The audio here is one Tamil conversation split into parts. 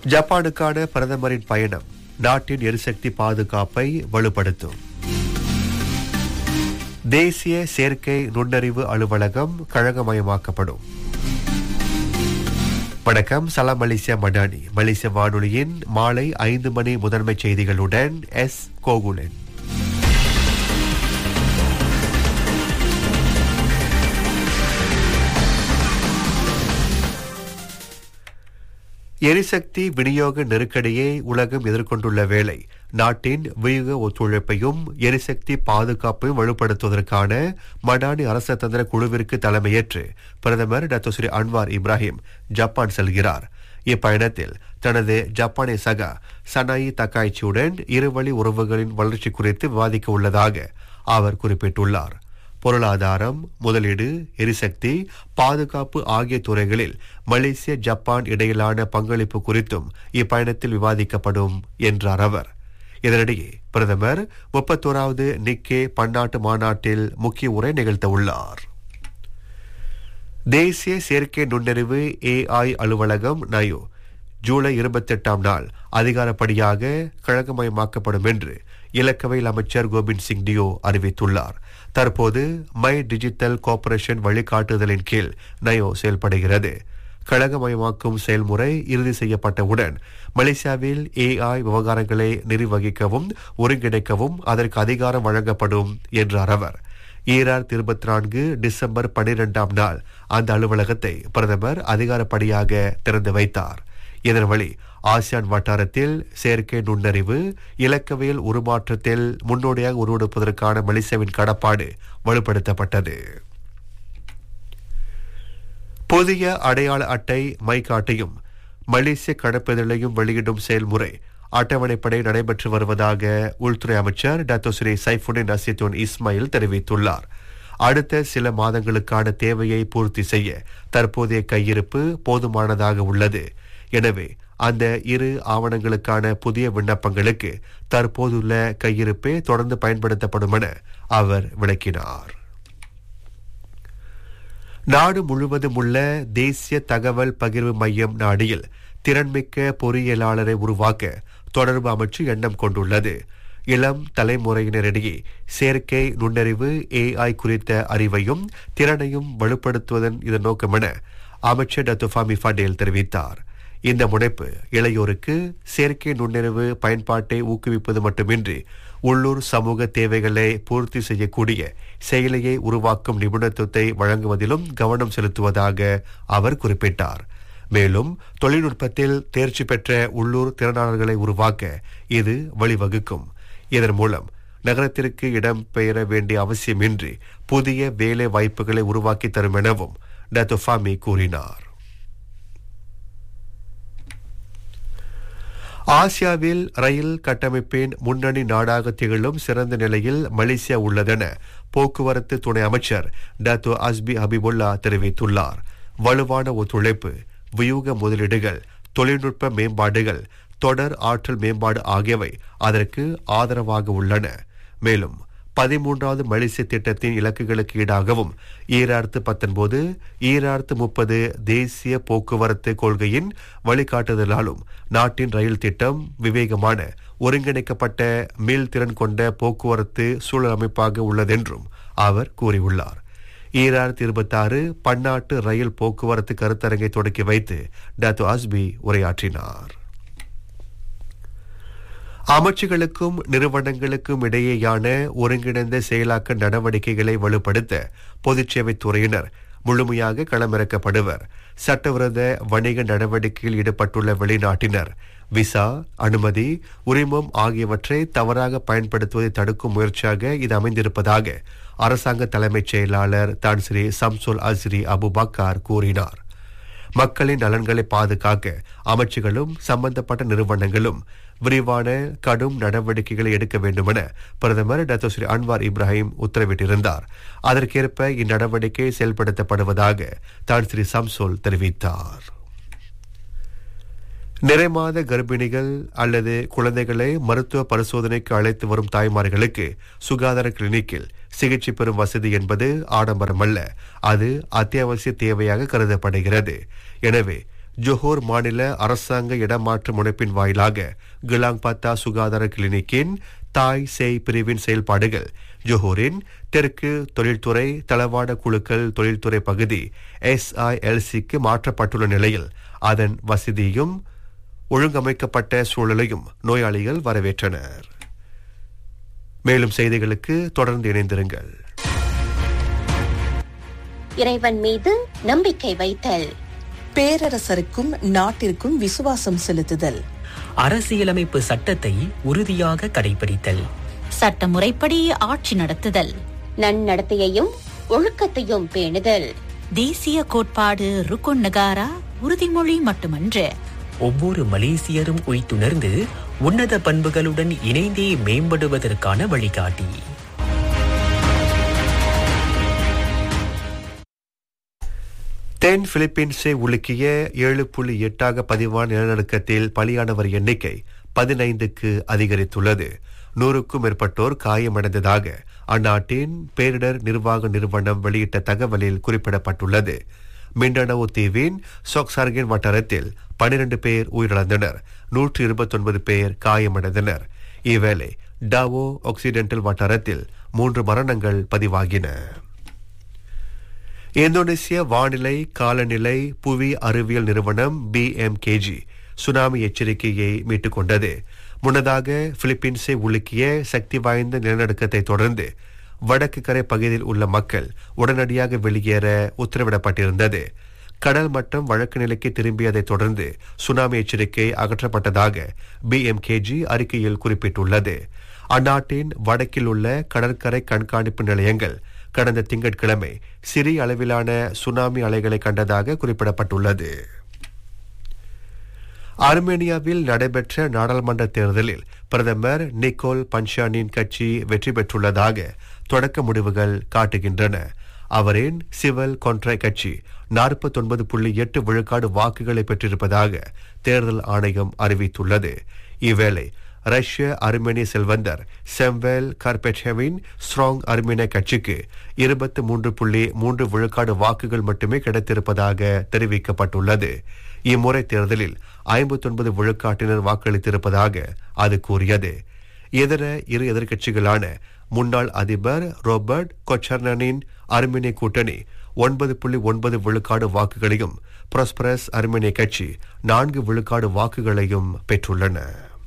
ஜப்பானுக்கான பிரதமரின் பயணம் நாட்டின் எரிசக்தி பாதுகாப்பை வலுப்படுத்தும் தேசிய செயற்கை நுண்ணறிவு அலுவலகம் கழகமயமாக்கப்படும் வணக்கம் சலாம் மலேசியா மடானி மலேசிய வானொலியின் மாலை ஐந்து மணி முதன்மை செய்திகளுடன் எஸ் கோகுலன் எரிசக்தி விநியோக நெருக்கடியை உலகம் எதிர்கொண்டுள்ள வேளை நாட்டின் வியூக ஒத்துழைப்பையும் எரிசக்தி பாதுகாப்பையும் வலுப்படுத்துவதற்கான மடானி அரச தந்திர குழுவிற்கு தலைமையேற்று பிரதமர் doctor Seri Anwar Ibrahim Japan செல்கிறார் இப்பயணத்தில் தனது ஜப்பானிய சகா சனாயி தக்காய்ச்சியுடன் இருவழி உறவுகளின் வளர்ச்சி குறித்து விவாதிக்க உள்ளதாக அவர் குறிப்பிட்டுள்ளார் பொருளாதாரம் முதலீடு எரிசக்தி பாதுகாப்பு ஆகிய துறைகளில் மலேசிய ஜப்பான் இடையிலான பங்களிப்பு குறித்தும் இப்பயணத்தில் விவாதிக்கப்படும் என்றார் அவர் இதனிடையே பிரதமர் முப்பத்தோராவது நிக்கே பன்னாட்டு மாநாட்டில் முக்கிய உரை நிகழ்த்த உள்ளார் தேசிய செயற்கை நுண்ணறிவு ஏஐ அலுவலகம் நயோ ஜூலை இருபத்தெட்டாம் நாள் அதிகாரப்படியாக கழகமயமாக்கப்படும் என்று இலக்கவையில் அமைச்சர் கோபிந்த் சிங் டியோ அறிவித்துள்ளார் தற்போது மை டிஜிட்டல் கார்ப்பரேஷன் வழிகாட்டுதலின் கீழ் நயோ செயல்படுகிறது கழகமயமாக்கும் செயல்முறை இறுதி செய்யப்பட்டவுடன் மலேசியாவில் ஏஐ விவகாரங்களை நிர்வகிக்கவும் ஒருங்கிணைக்கவும் அதற்கு அதிகாரம் வழங்கப்படும் என்றார் அவர் ஈராயிரத்தி இருபத்தி நான்கு டிசம்பர் பனிரெண்டாம் நாள் அந்த அலுவலகத்தை பிரதமர் அதிகாரப்படியாக திறந்து வைத்தார் இதன் வழி ஆசியான் வட்டாரத்தில் செயற்கை நுண்ணறிவு இலக்கவியல் உருமாற்றத்தில் முன்னோடியாக உருவெடுப்பதற்கான மலேசியாவின் கடப்பாடு வலுப்படுத்தப்பட்டது புதிய அடையாள அட்டை மைகாட்டையும் மலேசிய கடப்பதிலையும் வெளியிடும் செயல்முறை அட்டவணைப்படை நடைபெற்று வருவதாக உள்துறை அமைச்சர் டாக்டர் ஸ்ரீ சைஃபுடின் அசித்துன் இஸ்மாயில் தெரிவித்துள்ளார் அடுத்த சில மாதங்களுக்கான தேவையை பூர்த்தி செய்ய தற்போதைய கையிருப்பு போதுமானதாக உள்ளது எனவே அந்த இரு ஆவணங்களுக்கான புதிய விண்ணப்பங்களுக்கு தற்போதுள்ள கையிருப்பே தொடர்ந்து பயன்படுத்தப்படும் என அவர் விளக்கினார் நாடு முழுவதும் உள்ள தேசிய தகவல் பகிர்வு மையம் நாடியில் திறன்மிக்க பொறியியலாளரை உருவாக்க தொடர்பு அமைச்சு எண்ணம் கொண்டுள்ளது இளம் தலைமுறையினரிடையே செயற்கை நுண்ணறிவு ஏஐ குறித்த அறிவையும் திறனையும் வலுப்படுத்துவதன் இதன் நோக்கம் என அமைச்சர் டத்துஃபாமி ஃபடேல் தெரிவித்தார் இந்த முனைப்பு இளையோருக்கு செயற்கை நுண்ணறிவு பயன்பாட்டை ஊக்குவிப்பது மட்டுமின்றி உள்ளூர் சமூக தேவைகளை பூர்த்தி செய்யக்கூடிய செயலியை உருவாக்கும் நிபுணத்துவத்தை வழங்குவதிலும் கவனம் செலுத்துவதாக அவர் குறிப்பிட்டார் மேலும் தொழில்நுட்பத்தில் தேர்ச்சி பெற்ற உள்ளூர் திறனாளர்களை உருவாக்க இது வழிவகுக்கும் இதன் மூலம் நகரத்திற்கு இடம் பெயர வேண்டிய அவசியமின்றி புதிய வேலை வாய்ப்புகளை உருவாக்கி தரும் எனவும் டத்துஃபாமி கூறினார் ஆசியாவில் ரயில் கட்டமைப்பின் முன்னணி நாடாக திகழும் சிறந்த நிலையில் மலேசியா உள்ளதென போக்குவரத்து துணை அமைச்சர் டாத்தோ அஸ்பி ஹபிபுல்லா தெரிவித்துள்ளார் வலுவான ஒத்துழைப்பு வியூக முதலீடுகள் தொழில்நுட்ப மேம்பாடுகள் தொடர் ஆற்றல் மேம்பாடு ஆகியவை அதற்கு ஆதரவாக உள்ளன மேலும் பதிமூன்றாவது மலேசிய திட்டத்தின் இலக்குகளுக்கு ஈடாகவும் ஈராயிரத்து பத்தொன்பது ஈராயிரத்து முப்பது தேசிய போக்குவரத்து கொள்கையின் வழிகாட்டுதலாலும் நாட்டின் ரயில் திட்டம் விவேகமான ஒருங்கிணைக்கப்பட்ட மீள்திறன் கொண்ட போக்குவரத்து சூழல் அமைப்பாக உள்ளதென்றும் அவர் கூறியுள்ளார் ஈராயிரத்தி இருபத்தி ஆறு பன்னாட்டு ரயில் போக்குவரத்து கருத்தரங்கை தொடக்கி வைத்து டாத்து அஸ்பி உரையாற்றினார் அமைச்சுகளுக்கும் நிறுவனங்களுக்கும் இடையேயான ஒருங்கிணைந்த செயலாக்க நடவடிக்கைகளை வலுப்படுத்த பொதுச்சேவைத் துறையினர் முழுமையாக களமிறக்கப்படுவர் சட்டவிரோத வணிக நடவடிக்கையில் ஈடுபட்டுள்ள வெளிநாட்டினர் விசா அனுமதி உரிமம் ஆகியவற்றை தவறாக பயன்படுத்துவதை தடுக்கும் முயற்சியாக இது அமைந்திருப்பதாக அரசாங்க தலைமைச் செயலாளர் தான் ஸ்ரீ சம்சுல் அஸ்ரி அபுபக்கார் கூறினார் மக்களின் நலன்களை பாதுகாக்க அமைச்சுகளும் சம்பந்தப்பட்ட நிறுவனங்களும் விரிவான கடும் நடவடிக்கைகளை எடுக்க வேண்டும் என பிரதமர் டாக்டர் ஸ்ரீ அன்வார் இப்ராஹிம் உத்தரவிட்டிருந்தார் அதற்கேற்ப இந்நடவடிக்கை செயல்படுத்தப்படுவதாக தான் ஸ்ரீ சம்சோல் தெரிவித்தார் நிறைமாத கர்ப்பிணிகள் அல்லது குழந்தைகளை மருத்துவ பரிசோதனைக்கு அழைத்து வரும் தாய்மார்களுக்கு சுகாதார கிளினிக்கில் சிகிச்சை பெறும் வசதி என்பது ஆடம்பரம் அல்ல அது அத்தியாவசிய தேவையாக கருதப்படுகிறது எனவே ஜொஹோர் மாநில அரசாங்க இடமாற்று முனைப்பின் வாயிலாக கிலாங் பத்தா சுகாதார கிளினிக்கின் தாய் சேய் பிரிவின் செயல்பாடுகள் ஜொஹோரின் தெற்கு தொழில்துறை தளவாட குழுக்கள் தொழில்துறை பகுதி எஸ்ஐஎல்சிக்கு மாற்றப்பட்டுள்ள நிலையில் அதன் வசதியும் ஒழுங்கமைக்கப்பட்ட சூழலையும் நோயாளிகள் வரவேற்றனர் மேலும் செய்திகளுக்கு தொடர்ந்து இணைந்திருங்கள் இறைவன் மீது நம்பிக்கை வைத்தல் பேரரசருக்கும் நாட்டிற்கும் விசுவாசம் செலுத்துதல் அரசியலமைப்பு சட்டத்தை உறுதியாக கடைபிடித்தல் சட்டமுறைப்படி ஆட்சி நடத்துதல் நன்னடத்தையையும் ஒழுக்கத்தையும் பேணுதல் தேசிய கோட்பாடு ருக்குன் நகாரா உறுதிமொழி மட்டுமன்று ஒவ்வொரு மலேசியரும் உய்த்துணர்ந்து உன்னத பண்புகளுடன் இணைந்தே மேம்படுவதற்கான வழிகாட்டி தென் பிலிப்பீன்ஸை உலுக்கிய ஏழு புள்ளி எட்டாக பதிவான நிலநடுக்கத்தில் பலியானவர் எண்ணிக்கை பதினைந்துக்கு அதிகரித்துள்ளது நூறுக்கும் மேற்பட்டோர் காயமடைந்ததாக அந்நாட்டின் பேரிடர் நிர்வாக நிறுவனம் வெளியிட்ட தகவலில் குறிப்பிடப்பட்டுள்ளது மிண்டனவு தீவின் சொக்சார்கின் வட்டாரத்தில் பனிரெண்டு பேர் உயிரிழந்தனர் நூற்று இருபத்தொன்பது பேர் காயமடைந்தனர் இவ்வேளை டாவோ ஆக்சிடென்டல் வட்டாரத்தில் மூன்று மரணங்கள் பதிவாகின இந்தோனேசிய வானிலை காலநிலை புவி அறிவியல் நிறுவனம் பிஎம்கேஜி சுனாமி எச்சரிக்கையை மீட்டுக் கொண்டது முன்னதாக பிலிப்பீன்ஸை உலுக்கிய சக்தி வாய்ந்த நிலநடுக்கத்தை தொடர்ந்து வடக்கு கரை பகுதியில் உள்ள மக்கள் உடனடியாக வெளியேற உத்தரவிடப்பட்டிருந்தது கடல் மட்டம் வழக்கு நிலைக்கு திரும்பியதைத் தொடர்ந்து சுனாமி எச்சரிக்கை அகற்றப்பட்டதாக பிஎம்கேஜி அறிக்கையில் குறிப்பிட்டுள்ளது அந்நாட்டின் வடக்கில் உள்ள கடற்கரை கண்காணிப்பு நிலையங்கள் கடந்த திங்கட்கிழமை சிறிய அளவிலான சுனாமி அலைகளை கண்டதாக குறிப்பிடப்பட்டுள்ளது ஆர்மேனியாவில் நடைபெற்ற நாடாளுமன்ற தேர்தலில் பிரதமர் நிக்கோல் பன்ஷானின் கட்சி வெற்றி பெற்றுள்ளதாக தொடக்க முடிவுகள் காட்டுகின்றன அவரின் சிவல் கொன்றை கட்சி நாற்பத்தொன்பது புள்ளி எட்டு விழுக்காடு வாக்குகளை பெற்றிருப்பதாக தேர்தல் ஆணையம் அறிவித்துள்ளது இவ்வேளை ரஷ்ய அர்மேனிய செல்வந்தர் செம்வெல் கார்பெச்சேவின் ஸ்ட்ராங் அர்மேனிய கட்சிக்கு இருபத்தி மூன்று புள்ளி மூன்று விழுக்காடு வாக்குகள் மட்டுமே கிடைத்திருப்பதாக தெரிவிக்கப்பட்டுள்ளது இம்முறை தேர்தலில் ஐம்பத்தொன்பது விழுக்காட்டினர் வாக்களித்திருப்பதாக அது கூறியது இதர இரு எதிர்க்கட்சிகளான முன்னாள் அதிபர் ரோபர்ட் கொச்சர்னனின் அர்மேனிய கூட்டணி ஒன்பது புள்ளி ஒன்பது விழுக்காடு வாக்குகளையும் புரஸ்பரஸ் அர்மேனிய கட்சி நான்கு விழுக்காடு வாக்குகளையும் பெற்றுள்ளன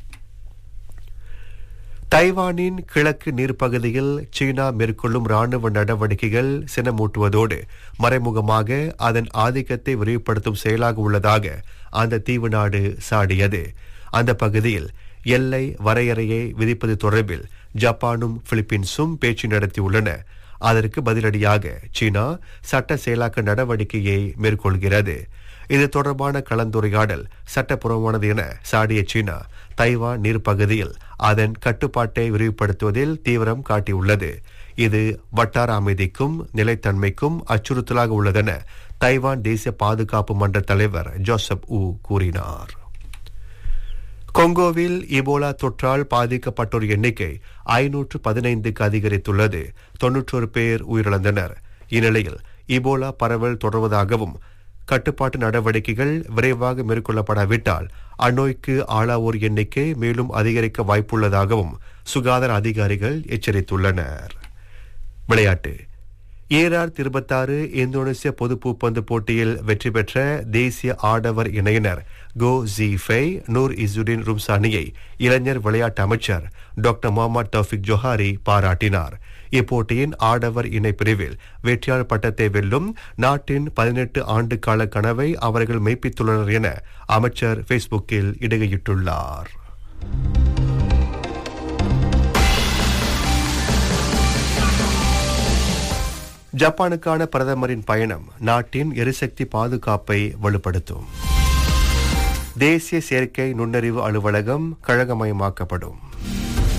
தைவானின் கிழக்கு நீர்ப்பகுதியில் சீனா மேற்கொள்ளும் ராணுவ நடவடிக்கைகள் சினமூட்டுவதோடு மறைமுகமாக அதன் ஆதிக்கத்தை விரிவுபடுத்தும் செயலாக உள்ளதாக அந்த தீவு நாடு சாடியது அந்த பகுதியில் எல்லை வரையறையை விதிப்பது தொடர்பில் ஜப்பானும் பிலிப்பீன்ஸும் பேச்சு நடத்தியுள்ளன அதற்கு பதிலடியாக சீனா சட்ட செயலாக்க நடவடிக்கையை மேற்கொள்கிறது இது தொடர்பான கலந்துரையாடல் சட்டப்பூர்வமானது என சாடிய சீனா தைவான் நீர்ப்பகுதியில் அதன் கட்டுப்பாட்டை விரிவுபடுத்துவதில் தீவிரம் காட்டியுள்ளது இது வட்டார அமைதிக்கும் நிலைத்தன்மைக்கும் அச்சுறுத்தலாக உள்ளதென தைவான் தேசிய பாதுகாப்பு மன்ற தலைவர் ஜோசப் ஊ கூறினார் கொங்கோவில் இபோலா தொற்றால் பாதிக்கப்பட்டோர் எண்ணிக்கை ஐநூற்று பதினைந்துக்கு அதிகரித்துள்ளது தொன்னூற்றொரு பேர் உயிரிழந்தனர் இந்நிலையில் இபோலா பரவல் தொடர்வதாகவும் கட்டுப்பாட்டு நடவடிக்கைகள் விரைவாக மேற்கொள்ளப்படாவிட்டால் அந்நோய்க்கு ஆளாவோர் எண்ணிக்கை மேலும் அதிகரிக்க வாய்ப்புள்ளதாகவும் சுகாதார அதிகாரிகள் எச்சரித்துள்ளனர் விளையாட்டு ஏஆர் இருபத்தாறு இந்தோனேசிய பொது பூப்பந்து போட்டியில் வெற்றி பெற்ற தேசிய ஆடவர் இணையினர் கோ ஜீஃபை நூர் இசுடின் ரும்சானியை இளைஞர் விளையாட்டு அமைச்சர் டாக்டர் முகமது தௌஃபிக் ஜொஹாரி பாராட்டினார் இப்போட்டியின் ஆடவர் இணை பிரிவில் வெற்றியாளர் பட்டத்தை வெல்லும் நாட்டின் பதினெட்டு ஆண்டு கால கனவை அவர்கள் மெய்ப்பித்துள்ளனர் என அமைச்சர் ஃபேஸ்புக்கில் இடுகையிட்டுள்ளார் ஜப்பானுக்கான பிரதமரின் பயணம் நாட்டின் எரிசக்தி பாதுகாப்பை வலுப்படுத்தும் தேசிய செயற்கை நுண்ணறிவு அலுவலகம் கழகமயமாக்கப்படும்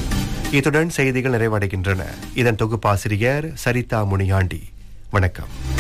இத்துடன் செய்திகள் நிறைவடைகின்றன இதன் தொகுப்பாசிரியர் சரிதா முனியாண்டி வணக்கம்